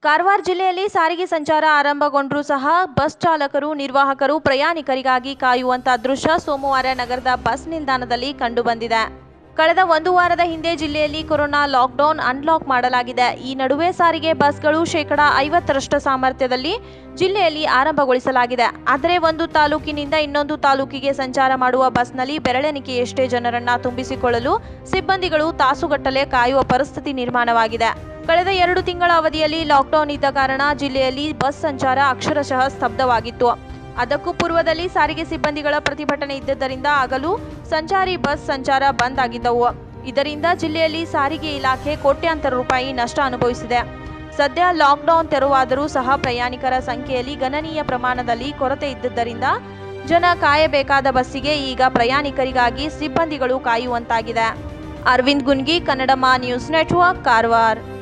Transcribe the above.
ಕಾರವಾರ ಜಿಲ್ಲೆಯಲ್ಲಿ ಸಾರಿಗೆ ಸಂಚಾರ ಆರಂಭಗೊಂಡರೂ ಸಹ ಬಸ್ ಚಾಲಕರು ನಿರ್ವಾಹಕರು ಪ್ರಯಾಣಿಕರಿಗಾಗಿ ಕಾಯುವಂತ ದೃಶ್ಯ ಸೋಮವಾರ ನಗರದ ಬಸ್ ನಿಲ್ದಾಣದಲ್ಲಿ ಕಂಡುಬಂದಿದೆ ಕಳೆದ ಒಂದು ವಾರದ ಹಿಂದೆ ಜಿಲ್ಲೆಯಲ್ಲಿ ಕೊರೋನಾ ಲಾಕ್ಡೌನ್ ಅನ್ಲಾಕ್ ಮಾಡಲಾಗಿದೆ ಈ ನಡುವೆ ಸಾರಿಗೆ ಬಸ್ಗಳು ಶೇಕಡಾ ಐವತ್ತರಷ್ಟು ಸಾಮರ್ಥ್ಯದಲ್ಲಿ ಜಿಲ್ಲೆಯಲ್ಲಿ ಆರಂಭಗೊಳಿಸಲಾಗಿದೆ ಆದರೆ ಒಂದು ತಾಲೂಕಿನಿಂದ ಇನ್ನೊಂದು ತಾಲೂಕಿಗೆ ಸಂಚಾರ ಮಾಡುವ ಬಸ್ನಲ್ಲಿ ಬೆರಳೆಣಿಕೆಯಷ್ಟೇ ಜನರನ್ನ ತುಂಬಿಸಿಕೊಳ್ಳಲು ಸಿಬ್ಬಂದಿಗಳು ತಾಸುಗಟ್ಟಲೆ ಕಾಯುವ ಪರಿಸ್ಥಿತಿ ನಿರ್ಮಾಣವಾಗಿದೆ ಕಳೆದ ಎರಡು ತಿಂಗಳ ಅವಧಿಯಲ್ಲಿ ಲಾಕ್ಡೌನ್ ಇದ್ದ ಕಾರಣ ಜಿಲ್ಲೆಯಲ್ಲಿ ಬಸ್ ಸಂಚಾರ ಅಕ್ಷರಶಃ ಸ್ತಬ್ಧವಾಗಿತ್ತು ಅದಕ್ಕೂ ಪೂರ್ವದಲ್ಲಿ ಸಾರಿಗೆ ಸಿಬ್ಬಂದಿಗಳ ಪ್ರತಿಭಟನೆ ಇದ್ದುದರಿಂದ ಆಗಲೂ ಸಂಚಾರಿ ಬಸ್ ಸಂಚಾರ ಬಂದ್ ಆಗಿದ್ದವು ಇದರಿಂದ ಜಿಲ್ಲೆಯಲ್ಲಿ ಸಾರಿಗೆ ಇಲಾಖೆ ಕೋಟ್ಯಾಂತರ ರೂಪಾಯಿ ನಷ್ಟ ಅನುಭವಿಸಿದೆ ಸದ್ಯ ಲಾಕ್ಡೌನ್ ತೆರವಾದರೂ ಸಹ ಪ್ರಯಾಣಿಕರ ಸಂಖ್ಯೆಯಲ್ಲಿ ಗಣನೀಯ ಪ್ರಮಾಣದಲ್ಲಿ ಕೊರತೆ ಇದ್ದುದರಿಂದ ಜನ ಕಾಯಬೇಕಾದ ಬಸ್ಸಿಗೆ ಈಗ ಪ್ರಯಾಣಿಕರಿಗಾಗಿ ಸಿಬ್ಬಂದಿಗಳು ಕಾಯುವಂತಾಗಿದೆ ಅರವಿಂದ್ ಗುನ್ಗಿ ಕನ್ನಡಮ ನ್ಯೂಸ್ ನೆಟ್ವರ್ಕ್ ಕಾರವಾರ